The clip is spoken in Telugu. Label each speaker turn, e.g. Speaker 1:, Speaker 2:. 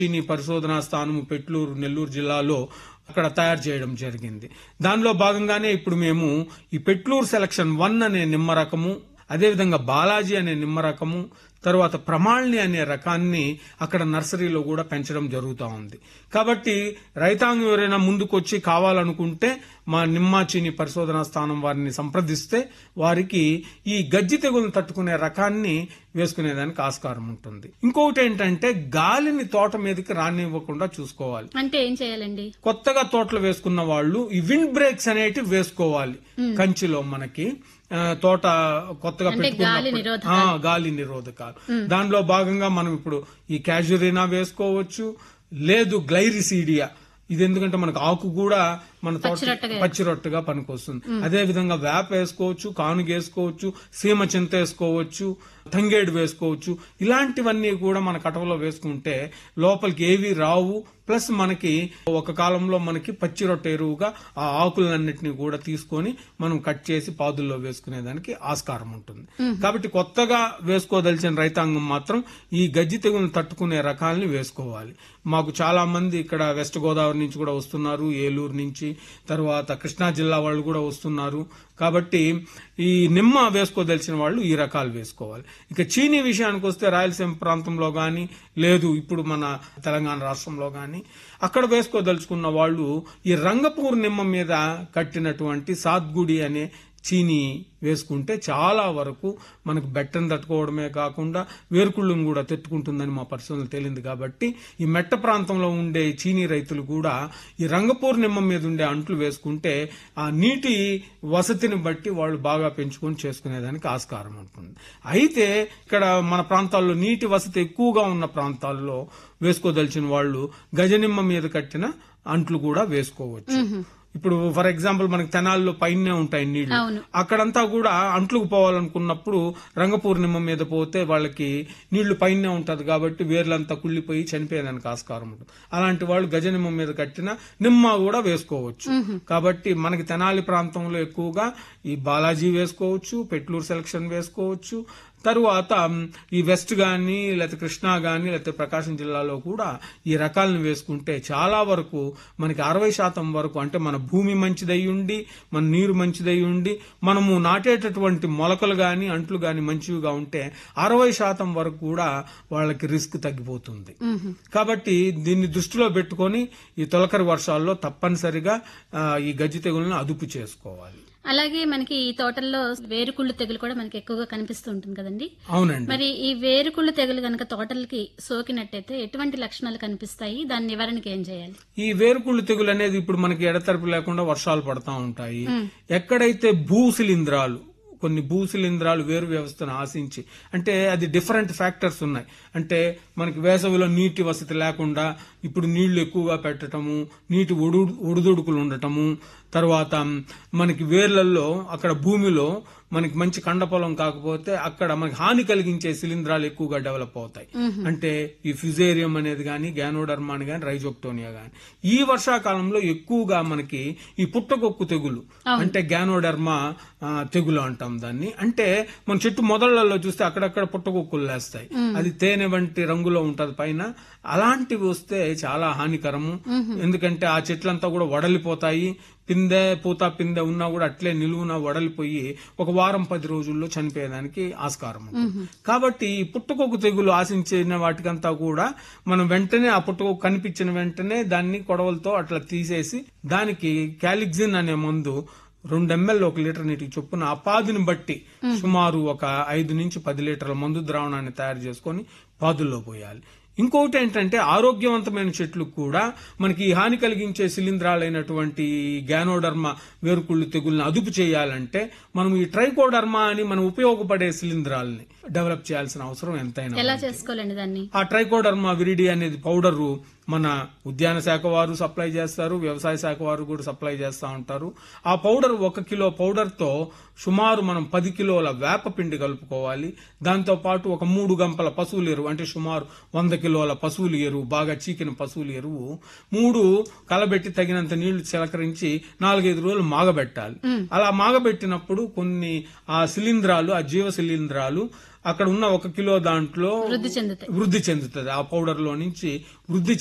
Speaker 1: చీనీ పరిశోధనా స్థానము పెట్లూరు నెల్లూరు జిల్లాలో అక్కడ తయారు చేయడం జరిగింది దానిలో భాగంగానే ఇప్పుడు మేము ఈ పెట్లూరు సెలక్షన్ వన్ అనే నిమ్మ రకము అదేవిధంగా బాలాజీ అనే నిమ్మ రకము తర్వాత ప్రమాళిని అనే రకాన్ని అక్కడ నర్సరీలో కూడా పెంచడం జరుగుతూ ఉంది కాబట్టి రైతాంగం ఎవరైనా ముందుకొచ్చి కావాలనుకుంటే మా నిమ్మ చీని పరిశోధనా స్థానం వారిని సంప్రదిస్తే వారికి ఈ గజ్జి తెగులను తట్టుకునే రకాన్ని వేసుకునేదానికి ఆస్కారం ఉంటుంది ఇంకొకటి ఏంటంటే గాలిని తోట మీదకి రానివ్వకుండా చూసుకోవాలి
Speaker 2: అంటే ఏం చేయాలండి
Speaker 1: కొత్తగా తోటలు వేసుకున్న వాళ్ళు ఈ విండ్ బ్రేక్స్ అనేటివి వేసుకోవాలి కంచిలో మనకి ఆ, తోట కొత్తగా
Speaker 2: అంటే గాలి
Speaker 1: పెట్టుకున్నప్పుడు
Speaker 2: నిరోధకాలు.
Speaker 1: ఆ, గాలి నిరోధకాలు దానిలో భాగంగా మనం ఇప్పుడు ఈ క్యాజురినా వేసుకోవచ్చు లేదు గ్లైరిసీడియా ఇది ఎందుకంటే మనకు ఆకు కూడా మన తోట
Speaker 2: పచ్చిరొట్టగా
Speaker 1: పచ్చిరొట్టుగా పనికొస్తుంది అదే విధంగా వేప వేసుకోవచ్చు కానుగ వేసుకోవచ్చు సీమ చింత వేసుకోవచ్చు తంగేడు వేసుకోవచ్చు ఇలాంటివన్నీ కూడా మన కటవలో వేసుకుంటే లోపలికి ఏవి రావు ప్లస్ మనకి ఒక కాలంలో మనకి పచ్చి రొట్టె ఎరువుగా ఆ ఆకులన్నిటిని కూడా తీసుకొని మనం కట్ చేసి పాదుల్లో వేసుకునేదానికి ఆస్కారం ఉంటుంది కాబట్టి కొత్తగా వేసుకోదలిచిన రైతాంగం మాత్రం ఈ గజ్జి తెగులను తట్టుకునే రకాలని వేసుకోవాలి మాకు చాలా మంది ఇక్కడ వెస్ట్ గోదావరి నుంచి కూడా వస్తున్నారు ఏలూరు నుంచి తర్వాత కృష్ణా జిల్లా వాళ్ళు కూడా వస్తున్నారు కాబట్టి ఈ నిమ్మ వేసుకోదలిచిన వాళ్ళు ఈ రకాలు వేసుకోవాలి ఇక చీనీ విషయానికి వస్తే రాయలసీమ ప్రాంతంలో గాని లేదు ఇప్పుడు మన తెలంగాణ రాష్ట్రంలో గాని అక్కడ వేసుకోదలుచుకున్న వాళ్ళు ఈ రంగపూర్ నిమ్మ మీద కట్టినటువంటి సాద్గుడి అనే చీనీ వేసుకుంటే చాలా వరకు మనకు బెట్టను తట్టుకోవడమే కాకుండా వేరుకుళ్ళను కూడా తెట్టుకుంటుందని మా పరిశోధనలు తేలింది కాబట్టి ఈ మెట్ట ప్రాంతంలో ఉండే చీనీ రైతులు కూడా ఈ రంగపూర్ నిమ్మ మీద ఉండే అంట్లు వేసుకుంటే ఆ నీటి వసతిని బట్టి వాళ్ళు బాగా పెంచుకొని చేసుకునేదానికి ఆస్కారం ఉంటుంది అయితే ఇక్కడ మన ప్రాంతాల్లో నీటి వసతి ఎక్కువగా ఉన్న ప్రాంతాల్లో వేసుకోదలిచిన వాళ్ళు గజనిమ్మ మీద కట్టిన అంట్లు కూడా వేసుకోవచ్చు ఇప్పుడు ఫర్ ఎగ్జాంపుల్ మనకి తెనాల్లో పైనే ఉంటాయి నీళ్లు
Speaker 2: అవును.
Speaker 1: అక్కడంతా కూడా అంట్లుకు పోవాలనుకున్నప్పుడు రంగపూర్ణిమ మీద పోతే వాళ్ళకి నీళ్లు పైనే ఉంటది కాబట్టి వేర్లంతా కుళ్ళిపోయి చనిపోయేదానికి ఆస్కారం ఉంటుంది అలాంటి వాళ్ళు గజనిమ్మ మీద కట్టిన నిమ్మ కూడా వేసుకోవచ్చు కాబట్టి మనకి తెనాలి ప్రాంతంలో ఎక్కువగా ఈ బాలాజీ వేసుకోవచ్చు పెట్లూరు సెలక్షన్ వేసుకోవచ్చు తరువాత మ్, ఈ వెస్ట్ గాని లేకపోతే కృష్ణా గాని లేకపోతే ప్రకాశం జిల్లాలో కూడా ఈ రకాలను వేసుకుంటే చాలా వరకు మనకి అరవై శాతం వరకు అంటే మన భూమి మంచిదై ఉండి మన నీరు మంచిదై ఉండి మనము నాటేటటువంటి మొలకలు గాని అంట్లు గాని మంచివిగా ఉంటే అరవై శాతం వరకు కూడా వాళ్ళకి రిస్క్ తగ్గిపోతుంది కాబట్టి దీన్ని దృష్టిలో పెట్టుకొని ఈ తొలకరి వర్షాల్లో తప్పనిసరిగా ఆ, ఈ గజ్జి తెగులను అదుపు చేసుకోవాలి
Speaker 2: అలాగే మనకి ఈ తోటల్లో వేరుకుళ్ళు తెగులు కూడా మనకి ఎక్కువగా కనిపిస్తూ ఉంటుంది కదండి
Speaker 1: అవునండి
Speaker 2: మరి ఈ వేరుకుళ్ళు తెగులు గనక తోటలకి సోకినట్టయితే ఎటువంటి లక్షణాలు కనిపిస్తాయి దాని నివారణకి ఏం చేయాలి
Speaker 1: ఈ వేరుకుళ్ళు తెగులు అనేది ఇప్పుడు మనకి ఎడతెరపి లేకుండా వర్షాలు పడతా ఉంటాయి ఎక్కడైతే భూ శిలీంధ్రాలు కొన్ని భూ శిలీంధ్రాలు వేరు వ్యవస్థను ఆశించి అంటే అది డిఫరెంట్ ఫ్యాక్టర్స్ ఉన్నాయి అంటే మనకి వేసవిలో నీటి వసతి లేకుండా ఇప్పుడు నీళ్లు ఎక్కువగా పెట్టటము నీటి ఒడు ఒడిదుడుకులు ఉండటము తర్వాత మనకి వేర్లలో అక్కడ భూమిలో మనకి మంచి కండ పొలం కాకపోతే అక్కడ మనకి హాని కలిగించే శిలీంధ్రాలు ఎక్కువగా డెవలప్ అవుతాయి అంటే ఈ ఫ్యుజేరియం అనేది కానీ గ్యానోడర్మా అని కానీ రైజోక్టోనియా కానీ ఈ వర్షాకాలంలో ఎక్కువగా మనకి ఈ పుట్టగొక్కు తెగులు అంటే గ్యానోడర్మా ఆ, తెగులు అంటాం దాన్ని అంటే మన చెట్టు మొదళ్లలో చూస్తే అక్కడక్కడ పుట్టగొక్కులు లేస్తాయి అది తేనె వంటి రంగులో ఉంటది పైన అలాంటివి వస్తే చాలా హానికరము ఎందుకంటే ఆ చెట్లంతా కూడా వడలిపోతాయి పిందె పూత పిందె ఉన్నా కూడా అట్లే నిలువున వడలిపోయి ఒక వారం పది రోజుల్లో చనిపోయేదానికి ఆస్కారం ఉంటుంది కాబట్టి ఈ పుట్టుకొక్కు తెగులు ఆశించిన వాటికంతా కూడా మనం వెంటనే ఆ పుట్టుకొక్కు కనిపించిన వెంటనే దాన్ని కొడవలతో అట్లా తీసేసి దానికి క్యాలిగ్జిన్ అనే మందు రెండు ఎంఎల్ ఒక లీటర్ నీటికి చొప్పున ఆ పాదుని బట్టి సుమారు ఒక ఐదు నుంచి పది లీటర్ల మందు ద్రావణాన్ని తయారు చేసుకొని పాదుల్లో పోయాలి ఇంకొకటి ఏంటంటే ఆరోగ్యవంతమైన చెట్లు కూడా మనకి ఈ హాని కలిగించే శిలీంధ్రాలైనటువంటి గ్యానోడర్మా వేరుకుళ్ళు తెగుల్ని అదుపు చేయాలంటే మనం ఈ ట్రైకోడర్మా అని మనం ఉపయోగపడే శిలీంధ్రాలని డెవలప్ చేయాల్సిన అవసరం ఎంతైనా
Speaker 2: ఎలా
Speaker 1: ఉంది.
Speaker 2: చేసుకోవాలండి దాన్ని
Speaker 1: ఆ ట్రైకోడర్మా విరిడి అనేది పౌడరు మన ఉద్యాన శాఖ వారు సప్లై చేస్తారు వ్యవసాయ శాఖ వారు కూడా సప్లై చేస్తూ ఉంటారు ఆ పౌడర్ ఒక కిలో పౌడర్తో సుమారు మనం పది కిలోల వేప పిండి కలుపుకోవాలి దాంతో పాటు ఒక మూడు గంపల పశువుల ఎరువు అంటే సుమారు వంద కిలోల పశువుల ఎరువు బాగా చీకిన పశువుల ఎరువు మూడు కలబెట్టి తగినంత నీళ్లు చిలకరించి నాలుగైదు రోజులు మాగబెట్టాలి అలా మాగబెట్టినప్పుడు కొన్ని ఆ శిలీంధ్రాలు ఆ జీవ శిలీంధ్రాలు అక్కడ ఉన్న ఒక కిలో దాంట్లో
Speaker 2: వృద్ధి చెందుతాయి
Speaker 1: వృద్ధి చెందుతుంది ఆ పౌడర్ లో నుంచి వృద్ధి